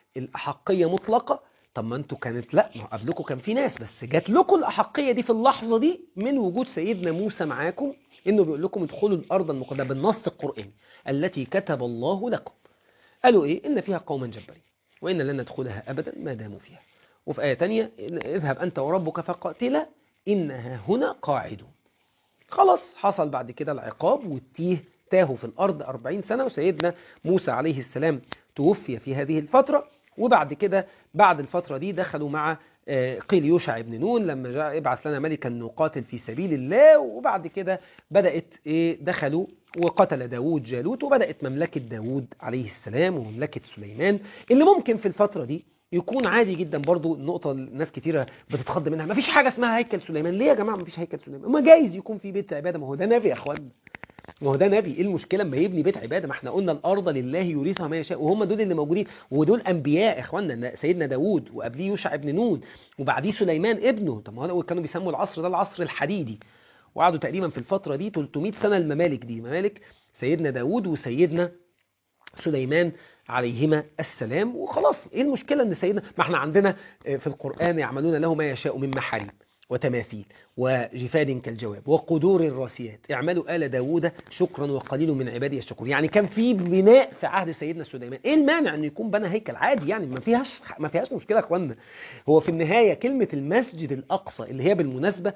الأحقية مطلقة طب ما انتوا كانت لا ما قبلكم كان في ناس بس جات لكم الأحقية دي في اللحظة دي من وجود سيدنا موسى معاكم انه بيقول لكم ادخلوا الأرض المقدسة بالنص القرآني التي كتب الله لكم قالوا ايه ان فيها قوما جبارين وان لن ندخلها ابدا ما داموا فيها وفي آية تانية اذهب أنت وربك فقاتلا إنها هنا قاعدون خلاص حصل بعد كده العقاب والتيه تاهوا في الأرض أربعين سنة وسيدنا موسى عليه السلام توفي في هذه الفترة وبعد كده بعد الفترة دي دخلوا مع قيل يوشع بن نون لما جاء ابعث لنا ملكا نقاتل في سبيل الله وبعد كده بدأت إيه دخلوا وقتل داوود جالوت وبدأت مملكة داوود عليه السلام ومملكة سليمان اللي ممكن في الفترة دي يكون عادي جدا برضو النقطة ناس كتيرة بتتخض منها ما فيش حاجة اسمها هيكل سليمان ليه يا جماعة ما فيش هيكل سليمان ما جايز يكون في بيت عبادة ما هو ده نبي يا اخوانا ما هو ده نبي ايه المشكله لما يبني بيت عباده ما احنا قلنا الارض لله يورثها ما يشاء وهم دول اللي موجودين ودول انبياء يا اخوانا سيدنا داوود وقبليه يوشع ابن نون وبعديه سليمان ابنه طب ما هو كانوا بيسموا العصر ده العصر الحديدي وقعدوا تقريبا في الفتره دي 300 سنه الممالك دي ممالك سيدنا داوود وسيدنا سليمان عليهما السلام وخلاص ايه المشكله ان سيدنا ما احنا عندنا في القران يعملون له ما يشاء من محارم وتماثيل وجفان كالجواب وقدور الراسيات اعملوا آل داوود شكرا وقليل من عبادي الشكور يعني كان في بناء في عهد سيدنا سليمان ايه المانع انه يكون بنى هيكل عادي يعني ما فيهاش ما فيهاش مشكله يا اخوانا هو في النهايه كلمه المسجد الاقصى اللي هي بالمناسبه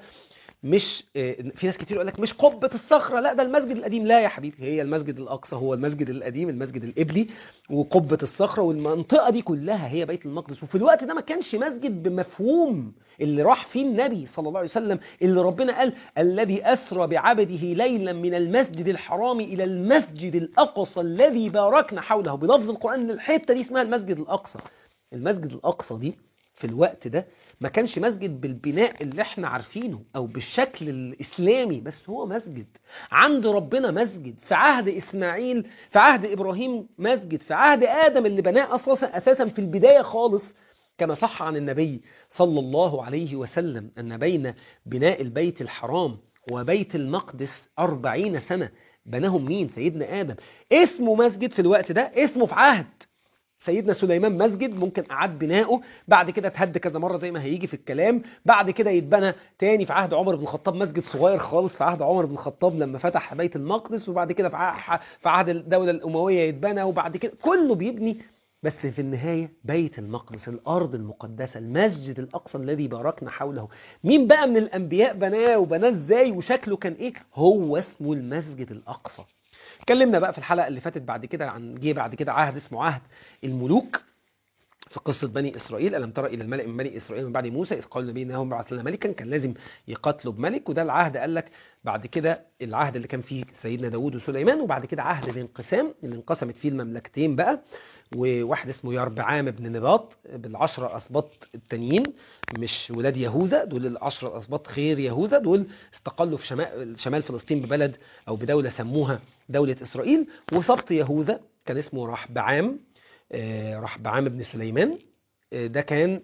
مش في ناس كتير يقول لك مش قبة الصخرة لا ده المسجد القديم لا يا حبيبي هي المسجد الأقصى هو المسجد القديم المسجد القبلي وقبة الصخرة والمنطقة دي كلها هي بيت المقدس وفي الوقت ده ما كانش مسجد بمفهوم اللي راح فيه النبي صلى الله عليه وسلم اللي ربنا قال الذي أسرى بعبده ليلا من المسجد الحرام إلى المسجد الأقصى الذي باركنا حوله بلفظ القرآن الحتة دي اسمها المسجد الأقصى المسجد الأقصى دي في الوقت ده ما كانش مسجد بالبناء اللي احنا عارفينه او بالشكل الاسلامي بس هو مسجد عند ربنا مسجد في عهد اسماعيل في عهد ابراهيم مسجد في عهد ادم اللي بناه اساسا اساسا في البدايه خالص كما صح عن النبي صلى الله عليه وسلم ان بين بناء البيت الحرام وبيت المقدس أربعين سنة بناهم مين سيدنا آدم اسمه مسجد في الوقت ده اسمه في عهد سيدنا سليمان مسجد ممكن أعاد بناؤه بعد كده اتهد كذا مرة زي ما هيجي في الكلام بعد كده يتبنى تاني في عهد عمر بن الخطاب مسجد صغير خالص في عهد عمر بن الخطاب لما فتح بيت المقدس وبعد كده في عهد الدولة الأموية يتبنى وبعد كده كله بيبني بس في النهاية بيت المقدس الأرض المقدسة المسجد الأقصى الذي باركنا حوله مين بقى من الأنبياء بناه وبناه ازاي وشكله كان إيه هو اسمه المسجد الأقصى اتكلمنا بقى في الحلقة اللي فاتت بعد كده عن جه بعد كده عهد اسمه عهد الملوك في قصة بني إسرائيل ألم ترى إلى الملأ من بني إسرائيل من بعد موسى إذ قالوا النبي إنهم بعث لنا ملكا كان لازم يقاتلوا بملك وده العهد قال لك بعد كده العهد اللي كان فيه سيدنا داوود وسليمان وبعد كده عهد الانقسام اللي انقسمت فيه المملكتين بقى وواحد اسمه يربعام بن نباط بالعشرة أسباط التانيين مش ولاد يهوذا دول العشرة أسباط خير يهوذا دول استقلوا في شمال, شمال فلسطين ببلد أو بدولة سموها دولة إسرائيل وسبط يهوذا كان اسمه رحبعام رحبعام بن سليمان ده كان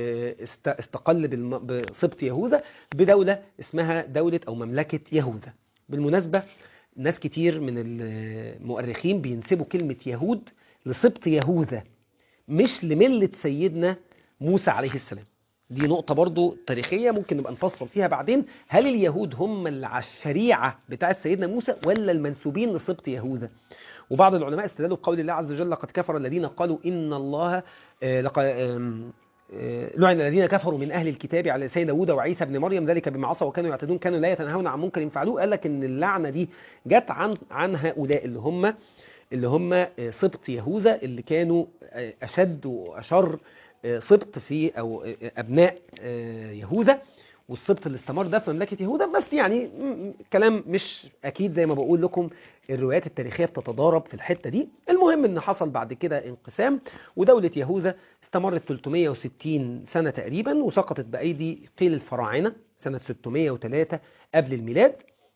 استقل بسبط يهوذا بدولة اسمها دولة أو مملكة يهوذا بالمناسبة ناس كتير من المؤرخين بينسبوا كلمة يهود لسبط يهوذا مش لملة سيدنا موسى عليه السلام دي نقطة برضو تاريخية ممكن نبقى نفصل فيها بعدين هل اليهود هم اللي على الشريعة بتاعت سيدنا موسى ولا المنسوبين لسبط يهوذا وبعض العلماء استدلوا بقول الله عز وجل لقد كفر الذين قالوا إن الله لقد لعن الذين كفروا من أهل الكتاب على لسان داوود وعيسى بن مريم ذلك بما عصوا وكانوا يعتدون كانوا لا يتناهون عن منكر فعلوه قال لك إن اللعنة دي جت عن عن هؤلاء اللي هم اللي هم سبط يهوذا اللي كانوا أشد وأشر سبط في أو أبناء يهوذا والسبط اللي استمر ده في مملكة يهوذا بس يعني كلام مش أكيد زي ما بقول لكم الروايات التاريخية بتتضارب في الحتة دي المهم ان حصل بعد كده انقسام ودولة يهوذا استمرت 360 سنة تقريبا وسقطت بأيدي قيل الفراعنة سنة 603 قبل الميلاد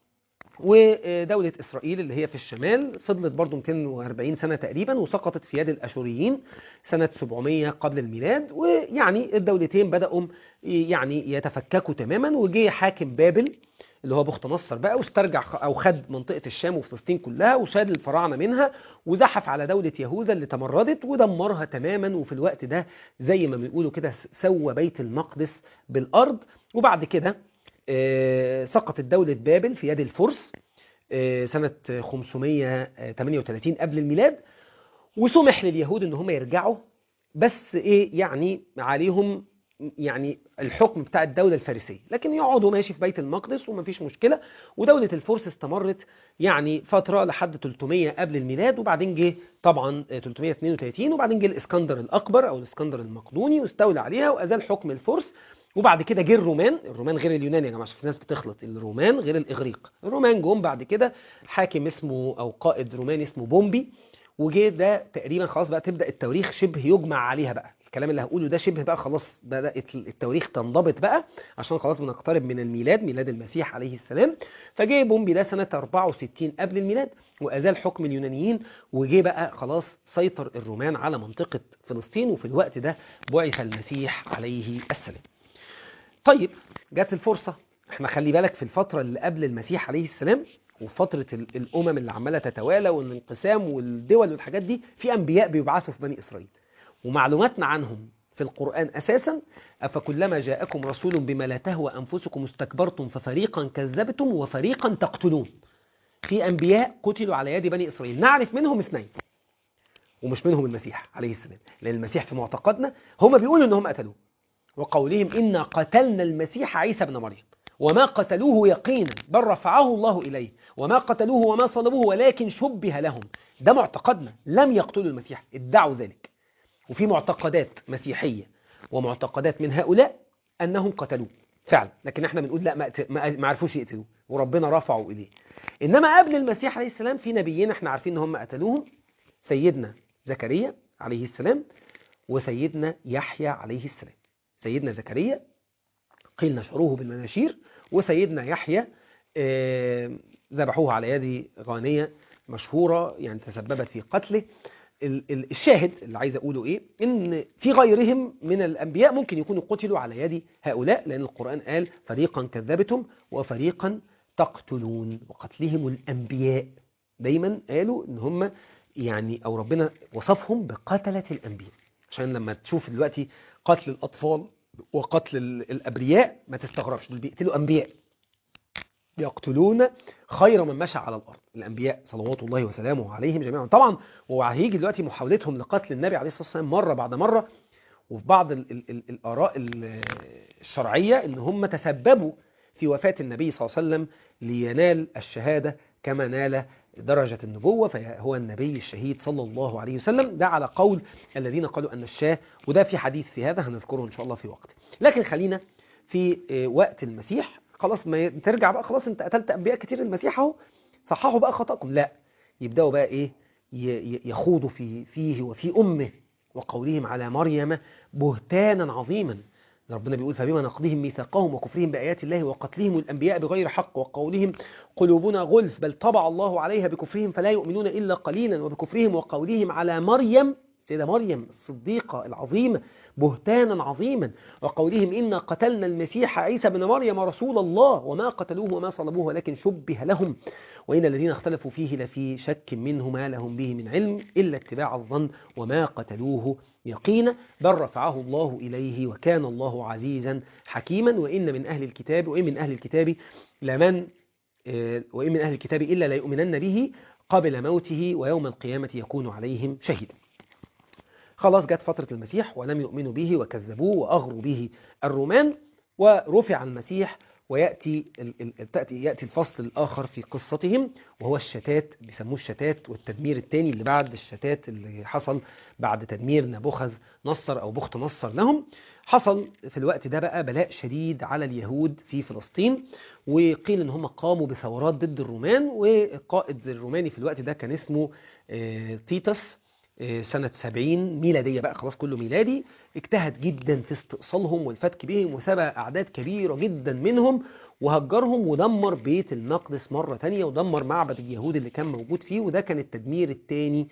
ودولة إسرائيل اللي هي في الشمال فضلت برضو 240 سنة تقريبا وسقطت في يد الأشوريين سنة 700 قبل الميلاد ويعني الدولتين بدأوا يعني يتفككوا تماما وجي حاكم بابل اللي هو بخت نصر بقى واسترجع خ- او خد منطقه الشام وفلسطين كلها وشاد الفراعنه منها وزحف على دوله يهوذا اللي تمردت ودمرها تماما وفي الوقت ده زي ما بيقولوا كده س- سوى بيت المقدس بالارض وبعد كده آه، سقطت دوله بابل في يد الفرس آه، سنه 538 قبل الميلاد وسمح لليهود ان هم يرجعوا بس ايه يعني عليهم يعني الحكم بتاع الدولة الفارسية لكن يقعدوا ماشي في بيت المقدس ومفيش مشكلة ودولة الفرس استمرت يعني فترة لحد 300 قبل الميلاد وبعدين جه طبعا 332 وبعدين جه الاسكندر الأكبر أو الاسكندر المقدوني واستولى عليها وأزال حكم الفرس وبعد كده جه الرومان الرومان غير اليونان يا جماعه عشان في ناس بتخلط الرومان غير الاغريق الرومان جم بعد كده حاكم اسمه او قائد روماني اسمه بومبي وجه ده تقريبا خلاص بقى تبدا التواريخ شبه يجمع عليها بقى الكلام اللي هقوله ده شبه بقى خلاص بدات التواريخ تنضبط بقى عشان خلاص بنقترب من الميلاد ميلاد المسيح عليه السلام فجه بومبي ده سنه 64 قبل الميلاد وازال حكم اليونانيين وجه بقى خلاص سيطر الرومان على منطقه فلسطين وفي الوقت ده بعث المسيح عليه السلام طيب جت الفرصة احنا خلي بالك في الفترة اللي قبل المسيح عليه السلام وفترة ال- الأمم اللي عمالة تتوالى والانقسام والدول والحاجات دي في أنبياء بيبعثوا في بني إسرائيل ومعلوماتنا عنهم في القرآن أساسا أفكلما جاءكم رسول بما لا تهوى أنفسكم استكبرتم ففريقا كذبتم وفريقا تقتلون في أنبياء قتلوا على يد بني إسرائيل نعرف منهم اثنين ومش منهم المسيح عليه السلام لأن المسيح في معتقدنا هم بيقولوا إنهم قتلوه وقولهم إنا قتلنا المسيح عيسى بن مريم وما قتلوه يقينا بل رفعه الله إليه وما قتلوه وما صلبوه ولكن شبه لهم ده معتقدنا لم يقتلوا المسيح ادعوا ذلك وفي معتقدات مسيحية ومعتقدات من هؤلاء أنهم قتلوه فعلا لكن احنا بنقول لا ما قت- ما ما عرفوش يقتلوه وربنا رفعوا إليه إنما قبل المسيح عليه السلام في نبيين احنا عارفين ان هم قتلوهم سيدنا زكريا عليه السلام وسيدنا يحيى عليه السلام سيدنا زكريا قيل نشروه بالمناشير وسيدنا يحيى آه، ذبحوه على يد غانية مشهورة يعني تسببت في قتله ال- ال- الشاهد اللي عايز أقوله إيه إن في غيرهم من الأنبياء ممكن يكونوا قتلوا على يد هؤلاء لأن القرآن قال فريقا كذبتم وفريقا تقتلون وقتلهم الأنبياء دايما قالوا إن هم يعني أو ربنا وصفهم بقتلة الأنبياء عشان لما تشوف دلوقتي قتل الأطفال وقتل ال- الأبرياء ما تستغربش دول بيقتلوا أنبياء يقتلون خير من مشى على الأرض الأنبياء صلوات الله وسلامه عليهم جميعا طبعا وهيجي دلوقتي محاولتهم لقتل النبي عليه الصلاة والسلام مرة بعد مرة وفي بعض ال ال ال الآراء ال- الشرعية إن هم تسببوا في وفاة النبي صلى الله عليه وسلم لينال الشهادة كما نال درجة النبوة فهو النبي الشهيد صلى الله عليه وسلم ده على قول الذين قالوا أن الشاه وده في حديث في هذا هنذكره إن شاء الله في وقت لكن خلينا في آه، وقت المسيح خلاص ما ي- ترجع بقى خلاص انت قتلت أنبياء كتير المسيح اهو صححوا بقى خطأكم لا يبدأوا بقى إيه ي- ي- يخوضوا في فيه وفي أمه وقولهم على مريم بهتانا عظيما ربنا بيقول فبما نقضهم ميثاقهم وكفرهم بآيات الله وقتلهم الأنبياء بغير حق وقولهم قلوبنا غلف بل طبع الله عليها بكفرهم فلا يؤمنون إلا قليلا وبكفرهم وقولهم على مريم سيدة مريم الصديقة العظيمة بهتانا عظيما وقولهم إنا قتلنا المسيح عيسى بن مريم رسول الله وما قتلوه وما صلبوه ولكن شبه لهم وإن الذين اختلفوا فيه لفي شك منه ما لهم به من علم إلا اتباع الظن وما قتلوه يقينا بل رفعه الله إليه وكان الله عزيزا حكيما وإن من أهل الكتاب وإن من أهل الكتاب لمن آه، وإن من أهل الكتاب إلا ليؤمنن به قبل موته ويوم القيامة يكون عليهم شهيدا خلاص جت فترة المسيح ولم يؤمنوا به وكذبوه وأغروا به الرومان ورفع المسيح ويأتي ال- ال- تأتي يأتي الفصل الآخر في قصتهم وهو الشتات بيسموه الشتات والتدمير الثاني اللي بعد الشتات اللي حصل بعد تدمير نبوخذ نصر أو بخت نصر لهم حصل في الوقت ده بقى بلاء شديد على اليهود في فلسطين وقيل ان هم قاموا بثورات ضد الرومان والقائد الروماني في الوقت ده كان اسمه آه، تيتس آه، سنة 70 ميلادية بقى خلاص كله ميلادي اجتهد جدا في استئصالهم والفتك بهم وسبى أعداد كبيرة جدا منهم وهجرهم ودمر بيت المقدس مرة تانية ودمر معبد اليهود اللي كان موجود فيه وده كان التدمير الثاني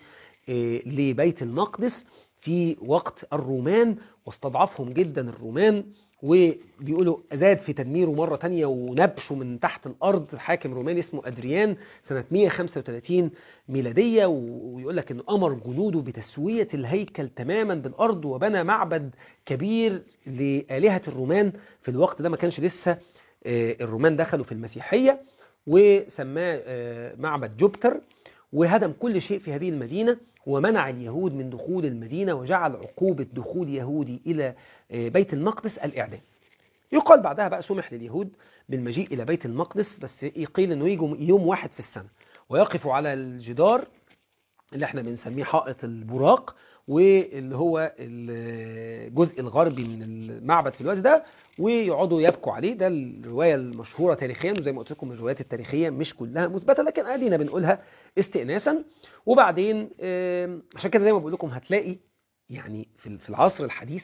لبيت المقدس في وقت الرومان واستضعفهم جدا الرومان وبيقولوا زاد في تدميره مرة تانية ونبشه من تحت الأرض حاكم روماني اسمه أدريان سنة 135 ميلادية ويقول لك أنه أمر جنوده بتسوية الهيكل تماما بالأرض وبنى معبد كبير لآلهة الرومان في الوقت ده ما كانش لسه آه، الرومان دخلوا في المسيحية وسماه آه، معبد جوبتر وهدم كل شيء في هذه المدينة ومنع اليهود من دخول المدينة وجعل عقوبة دخول يهودي إلى آه، بيت المقدس الإعدام يقال بعدها بقى سمح لليهود بالمجيء إلى بيت المقدس بس يقيل أنه يجوا يوم واحد في السنة ويقفوا على الجدار اللي احنا بنسميه حائط البراق واللي هو الجزء الغربي من المعبد في الوقت ده ويقعدوا يبكوا عليه ده الروايه المشهوره تاريخيا وزي ما قلت لكم الروايات التاريخيه مش كلها مثبته لكن ادينا بنقولها استئناسا وبعدين آم، عشان كده زي ما بقول لكم هتلاقي يعني في في العصر الحديث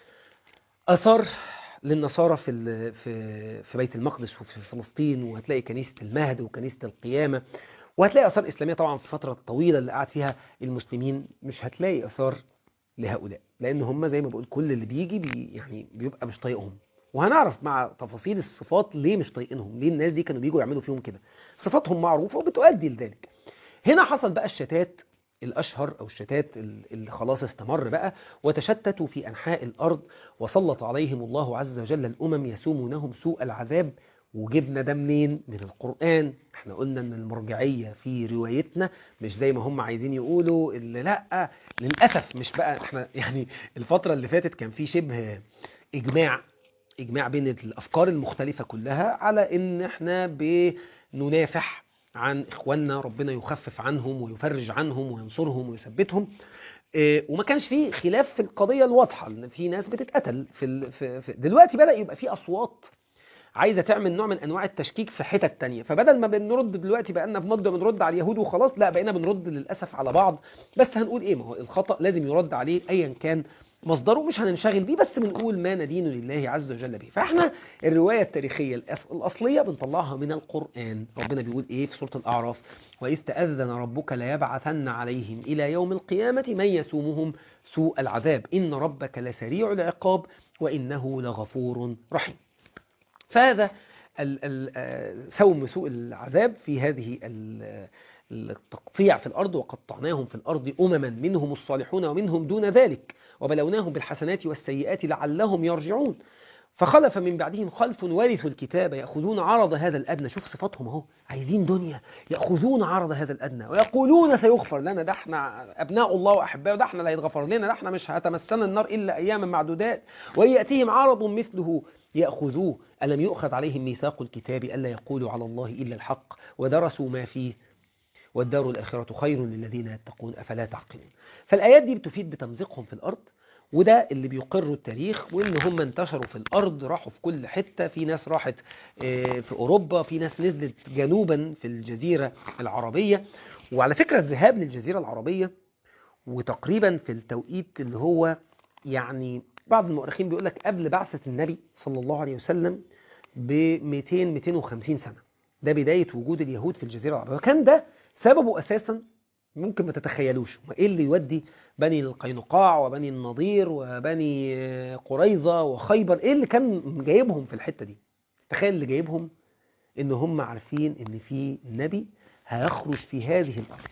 اثار للنصارى في ال- في في بيت المقدس وفي فلسطين وهتلاقي كنيسه المهد وكنيسه القيامه وهتلاقي اثار اسلاميه طبعا في الفتره الطويله اللي قعد فيها المسلمين مش هتلاقي اثار لهؤلاء لان هم زي ما بقول كل اللي بيجي بي يعني بيبقى مش طايقهم وهنعرف مع تفاصيل الصفات ليه مش طايقينهم ليه الناس دي كانوا بيجوا يعملوا فيهم كده صفاتهم معروفه وبتؤدي لذلك هنا حصل بقى الشتات الأشهر أو الشتات اللي خلاص استمر بقى وتشتتوا في أنحاء الأرض وسلط عليهم الله عز وجل الأمم يسومونهم سوء العذاب وجبنا ده منين؟ من القرآن احنا قلنا ان المرجعية في روايتنا مش زي ما هم عايزين يقولوا اللي لا للأسف مش بقى احنا يعني الفترة اللي فاتت كان في شبه إجماع إجماع بين الأفكار المختلفة كلها على إن إحنا بننافح عن إخواننا ربنا يخفف عنهم ويفرج عنهم وينصرهم ويثبتهم إيه، وما كانش فيه خلاف في القضية الواضحة إن في ناس بتتقتل في, ال... في... في دلوقتي بدأ يبقى في أصوات عايزة تعمل نوع من أنواع التشكيك في حتت تانية فبدل ما بنرد دلوقتي بقالنا في مدة بنرد على اليهود وخلاص لا بقينا بنرد للأسف على بعض بس هنقول إيه ما هو الخطأ لازم يرد عليه أيا كان مصدره مش هننشغل بيه بس بنقول ما ندين لله عز وجل به فاحنا الرواية التاريخية الأص- الأصلية بنطلعها من القرآن ربنا بيقول إيه في سورة الأعراف وإذ تأذن ربك ليبعثن عليهم إلى يوم القيامة من يسومهم سوء العذاب إن ربك لسريع العقاب وإنه لغفور رحيم فهذا ال- ال- آه، سوم سوء العذاب في هذه ال- التقطيع في الأرض وقطعناهم في الأرض أمما منهم الصالحون ومنهم دون ذلك وبلوناهم بالحسنات والسيئات لعلهم يرجعون فخلف من بعدهم خلف ورثوا الكتاب يأخذون عرض هذا الأدنى شوف صفاتهم اهو عايزين دنيا يأخذون عرض هذا الأدنى ويقولون سيغفر لنا ده احنا أبناء الله وأحباؤه ده احنا لا هيتغفر لنا ده احنا مش هتمسنا النار إلا أياما معدودات وإن يأتيهم عرض مثله يأخذوه ألم يؤخذ عليهم ميثاق الكتاب ألا يقولوا على الله إلا الحق ودرسوا ما فيه والدار الآخرة خير للذين يتقون أفلا تعقلون فالآيات دي بتفيد بتمزيقهم في الأرض وده اللي بيقر التاريخ وان هم انتشروا في الارض راحوا في كل حته في ناس راحت آه، في اوروبا في ناس نزلت جنوبا في الجزيره العربيه وعلى فكره الذهاب للجزيره العربيه وتقريبا في التوقيت اللي هو يعني بعض المؤرخين بيقول لك قبل بعثه النبي صلى الله عليه وسلم ب 200 250 سنه ده بدايه وجود اليهود في الجزيره العربيه وكان ده سببه اساسا ممكن ما تتخيلوش ما ايه اللي يودي بني القينقاع وبني النضير وبني آه، قريظة وخيبر ايه اللي كان جايبهم في الحتة دي تخيل اللي جايبهم ان هم عارفين ان في نبي هيخرج في هذه الارض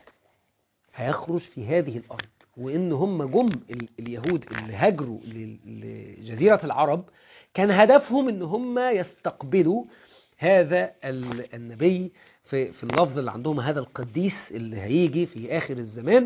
هيخرج في هذه الارض وان هم جم ال- اليهود اللي هاجروا ل- لجزيرة العرب كان هدفهم ان هم يستقبلوا هذا ال- النبي في في اللفظ اللي عندهم هذا القديس اللي هيجي في آخر الزمان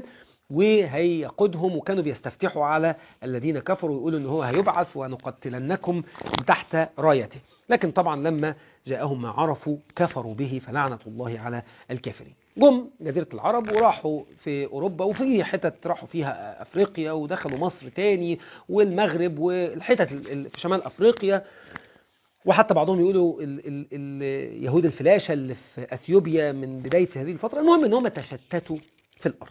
وهيقودهم وكانوا بيستفتحوا على الذين كفروا ويقولوا ان هو هيبعث ونقتلنكم تحت رايته لكن طبعا لما جاءهم ما عرفوا كفروا به فلعنة الله على الكافرين جم جزيرة العرب وراحوا في أوروبا وفي حتت راحوا فيها أفريقيا ودخلوا مصر تاني والمغرب والحتت ال- ال- في شمال أفريقيا وحتى بعضهم يقولوا ال ال ال يهود الفلاشة اللي في أثيوبيا من بداية هذه الفترة المهم ان هم تشتتوا في الأرض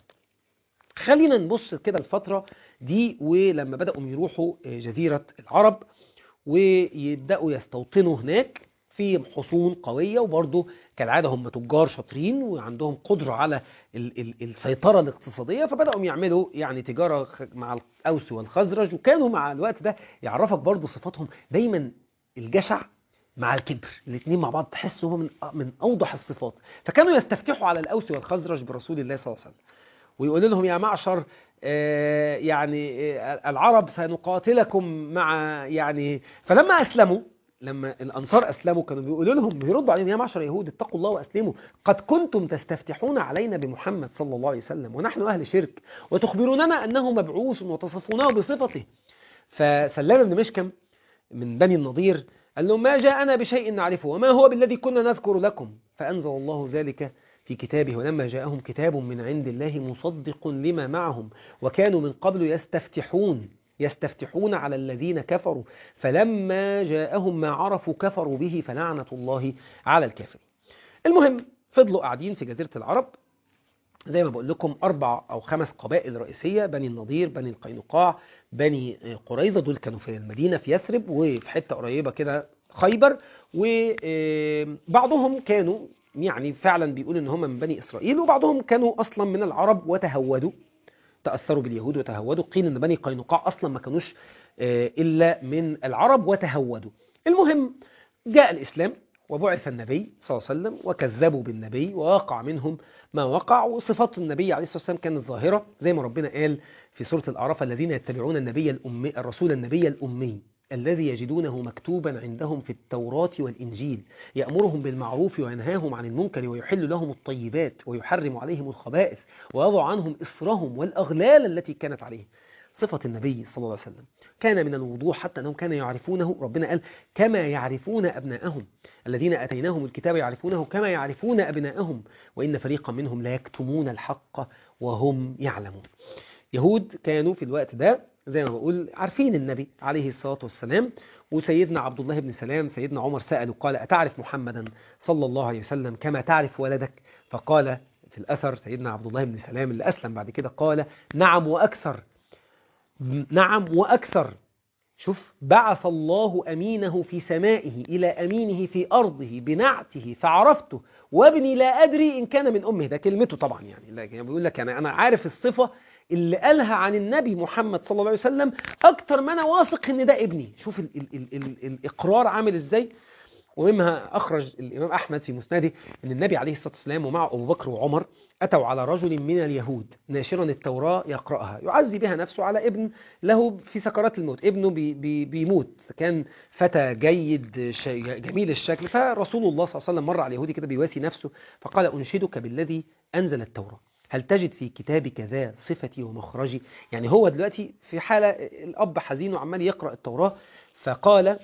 خلينا نبص كده الفترة دي ولما بدأوا يروحوا جزيرة العرب ويبدأوا يستوطنوا هناك في حصون قوية وبرضه كالعادة هم تجار شاطرين وعندهم قدرة على ال ال السيطرة الاقتصادية فبدأوا يعملوا يعني تجارة مع الأوس والخزرج وكانوا مع الوقت ده يعرفك برضه صفاتهم دايما الجشع مع الكبر الاثنين مع بعض تحس هو من من اوضح الصفات فكانوا يستفتحوا على الاوس والخزرج برسول الله صلى الله عليه وسلم ويقول لهم يا معشر آه يعني آه العرب سنقاتلكم مع يعني فلما اسلموا لما الانصار اسلموا كانوا بيقولوا لهم بيردوا عليهم يا معشر يهود اتقوا الله واسلموا قد كنتم تستفتحون علينا بمحمد صلى الله عليه وسلم ونحن اهل شرك وتخبروننا انه مبعوث وتصفونه بصفته فسلام بن مشكم من بني النضير قال لهم ما جاءنا بشيء نعرفه وما هو بالذي كنا نذكر لكم فأنزل الله ذلك في كتابه ولما جاءهم كتاب من عند الله مصدق لما معهم وكانوا من قبل يستفتحون يستفتحون على الذين كفروا فلما جاءهم ما عرفوا كفروا به فلعنة الله على الكافرين المهم فضلوا قاعدين في جزيرة العرب زي ما بقول لكم أربع أو خمس قبائل رئيسية بني النضير بني القينقاع بني قريظة دول كانوا في المدينة في يثرب وفي حتة قريبة كده خيبر وبعضهم كانوا يعني فعلا بيقول ان هم من بني إسرائيل وبعضهم كانوا أصلا من العرب وتهودوا تأثروا باليهود وتهودوا قيل ان بني قينقاع أصلا ما كانوش إلا من العرب وتهودوا المهم جاء الإسلام وبعث النبي صلى الله عليه وسلم وكذبوا بالنبي ووقع منهم ما وقع وصفات النبي عليه الصلاة والسلام كانت ظاهرة زي ما ربنا قال في سورة الأعراف الذين يتبعون النبي الأمي الرسول النبي الأمي الذي يجدونه مكتوبا عندهم في التوراة والإنجيل يأمرهم بالمعروف وينهاهم عن المنكر ويحل لهم الطيبات ويحرم عليهم الخبائث ويضع عنهم إصرهم والأغلال التي كانت عليهم صفة النبي صلى الله عليه وسلم كان من الوضوح حتى أنهم كانوا يعرفونه ربنا قال كما يعرفون أبناءهم الذين أتيناهم الكتاب يعرفونه كما يعرفون أبناءهم وإن فريقا منهم لا يكتمون الحق وهم يعلمون يهود كانوا في الوقت ده زي ما بقول عارفين النبي عليه الصلاة والسلام وسيدنا عبد الله بن سلام سيدنا عمر سأله قال أتعرف محمدا صلى الله عليه وسلم كما تعرف ولدك فقال في الأثر سيدنا عبد الله بن سلام اللي أسلم بعد كده قال نعم وأكثر نعم وأكثر شوف بعث الله أمينه في سمائه إلى أمينه في أرضه بنعته فعرفته وابني لا أدري إن كان من أمه ده كلمته طبعا يعني لكن بيقول لك يعني أنا عارف الصفة اللي قالها عن النبي محمد صلى الله عليه وسلم أكتر ما أنا واثق إن ده ابني شوف ال ال ال ال الإقرار عامل إزاي ومما أخرج الإمام أحمد في مسنده أن النبي عليه الصلاة والسلام ومع أبو بكر وعمر أتوا على رجل من اليهود ناشرا التوراة يقرأها يعزي بها نفسه على ابن له في سكرات الموت ابنه بي بي بيموت فكان فتى جيد جميل الشكل فرسول الله صلى الله عليه وسلم مر على اليهودي كده بيواسي نفسه فقال أنشدك بالذي أنزل التوراة هل تجد في كتابك ذا صفتي ومخرجي يعني هو دلوقتي في حالة الأب حزين وعمال يقرأ التوراة فقال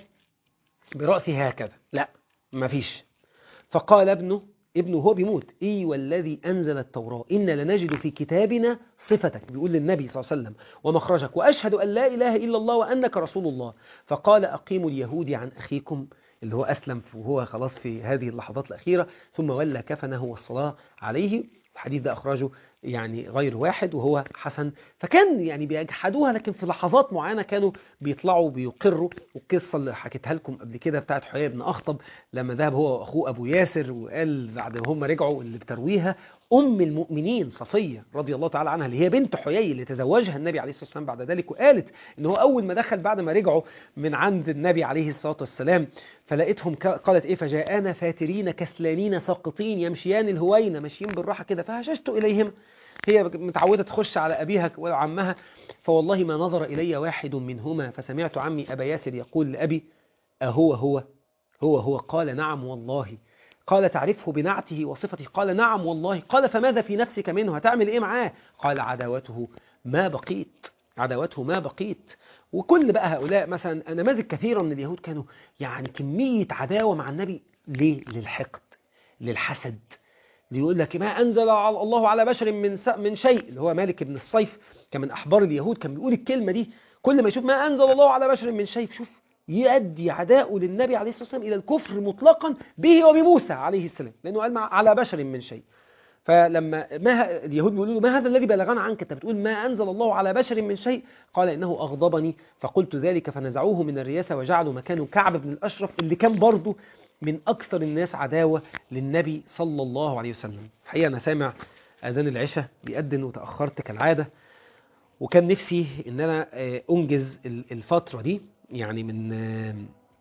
برأسه هكذا لا ما فيش فقال ابنه ابنه هو بيموت اي والذي أنزل التوراة إن لنجد في كتابنا صفتك بيقول للنبي صلى الله عليه وسلم ومخرجك وأشهد أن لا إله إلا الله وأنك رسول الله فقال أقيموا اليهود عن أخيكم اللي هو أسلم وهو خلاص في هذه اللحظات الأخيرة ثم ولى كفنه والصلاة عليه الحديث ده أخرجه يعني غير واحد وهو حسن فكان يعني بيجحدوها لكن في لحظات معينة كانوا بيطلعوا بيقروا والقصة اللي حكيتها لكم قبل كده بتاعت حيي بن أخطب لما ذهب هو وأخوه أبو ياسر وقال بعد ما هم رجعوا اللي بترويها أم المؤمنين صفية رضي الله تعالى عنها اللي هي بنت حيي اللي تزوجها النبي عليه الصلاة والسلام بعد ذلك وقالت إن هو أول ما دخل بعد ما رجعوا من عند النبي عليه الصلاة والسلام فلقيتهم قالت إيه فجاءنا فاترين كسلانين ساقطين يمشيان الهوين ماشيين بالراحة كده فهششت إليهم هي متعودة تخش على أبيها وعمها فوالله ما نظر إلي واحد منهما فسمعت عمي أبا ياسر يقول لأبي أهو هو هو هو قال نعم والله قال تعرفه بنعته وصفته قال نعم والله قال فماذا في نفسك منه هتعمل إيه معاه قال عداوته ما بقيت عداوته ما بقيت وكل بقى هؤلاء مثلا نماذج كثيرة من اليهود كانوا يعني كمية عداوة مع النبي ليه للحقد للحسد يقول لك ما أنزل الله على بشر من من شيء اللي هو مالك بن الصيف كان من أحبار اليهود كان بيقول الكلمة دي كل ما يشوف ما أنزل الله على بشر من شيء شوف يؤدي عداءه للنبي عليه الصلاة والسلام إلى الكفر مطلقا به وبموسى عليه السلام لأنه قال على بشر من شيء فلما ما اليهود بيقولوا له ما هذا الذي بلغنا عنك انت بتقول ما أنزل الله على بشر من شيء قال إنه أغضبني فقلت ذلك فنزعوه من الرياسة وجعلوا مكانه كعب بن الأشرف اللي كان برضه من أكثر الناس عداوة للنبي صلى الله عليه وسلم الحقيقة أنا سامع أذان العشاء بيأذن وتأخرت كالعادة وكان نفسي ان انا آه، انجز ال- الفتره دي يعني من آه،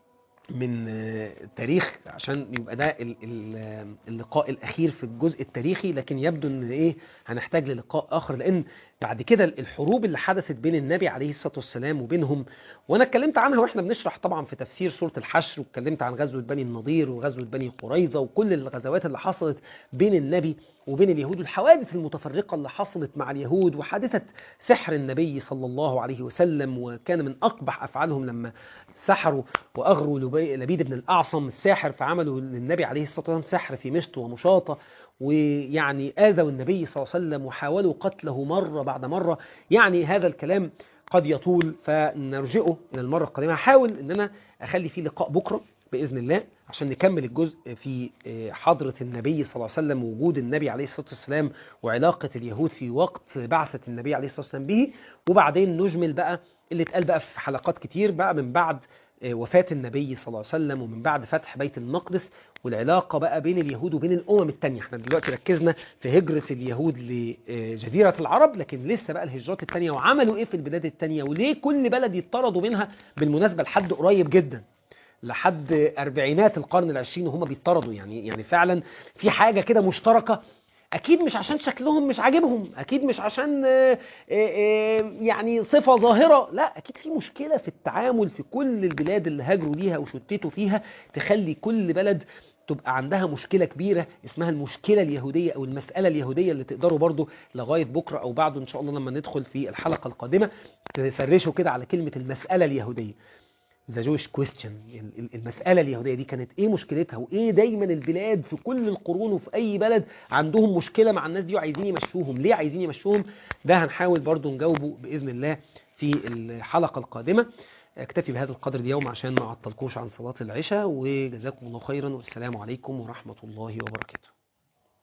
من آه، تاريخ عشان يبقى ده ال- ال- آه، اللقاء الاخير في الجزء التاريخي لكن يبدو ان ايه هنحتاج للقاء اخر لان بعد كده الحروب اللي حدثت بين النبي عليه الصلاه والسلام وبينهم وانا اتكلمت عنها واحنا بنشرح طبعا في تفسير سوره الحشر واتكلمت عن غزوه بني النضير وغزوه بني قريظه وكل الغزوات اللي حصلت بين النبي وبين اليهود والحوادث المتفرقه اللي حصلت مع اليهود وحادثه سحر النبي صلى الله عليه وسلم وكان من اقبح افعالهم لما سحروا واغروا لبي- لبيد بن الاعصم الساحر فعملوا للنبي عليه الصلاه والسلام سحر في مشط ومشاطه ويعني اذوا النبي صلى الله عليه وسلم وحاولوا قتله مره بعد مره يعني هذا الكلام قد يطول فنرجئه الى المره القادمه هحاول ان انا اخلي فيه لقاء بكره باذن الله عشان نكمل الجزء في آه، حضره النبي صلى الله عليه وسلم ووجود النبي عليه الصلاه والسلام وعلاقه اليهود في وقت بعثه النبي عليه الصلاه والسلام به وبعدين نجمل بقى اللي اتقال بقى في حلقات كتير بقى من بعد آه، وفاة النبي صلى الله عليه وسلم ومن بعد فتح بيت المقدس والعلاقة بقى بين اليهود وبين الأمم التانية احنا دلوقتي ركزنا في هجرة اليهود لجزيرة العرب لكن لسه بقى الهجرات التانية وعملوا ايه في البلاد التانية وليه كل بلد يطردوا منها بالمناسبة لحد قريب جدا لحد أربعينات القرن العشرين وهم بيطردوا يعني يعني فعلا في حاجة كده مشتركة اكيد مش عشان شكلهم مش عاجبهم اكيد مش عشان آه، آه، آه، يعني صفة ظاهرة لا اكيد في مشكلة في التعامل في كل البلاد اللي هاجروا ليها وشتتوا فيها تخلي كل بلد تبقى عندها مشكلة كبيرة اسمها المشكلة اليهودية أو المسألة اليهودية اللي تقدروا برضو لغاية بكرة أو بعده إن شاء الله لما ندخل في الحلقة القادمة تسرشوا كده على كلمة المسألة اليهودية ذا جويش كويستشن المسألة اليهودية دي كانت ايه مشكلتها وايه دايما البلاد في كل القرون وفي اي بلد عندهم مشكلة مع الناس دي وعايزين يمشوهم ليه عايزين يمشوهم ده هنحاول برضو نجاوبه بإذن الله في الحلقة القادمة اكتفي بهذا القدر اليوم عشان ما اعطلكوش عن صلاة العشاء وجزاكم الله خيرا والسلام عليكم ورحمة الله وبركاته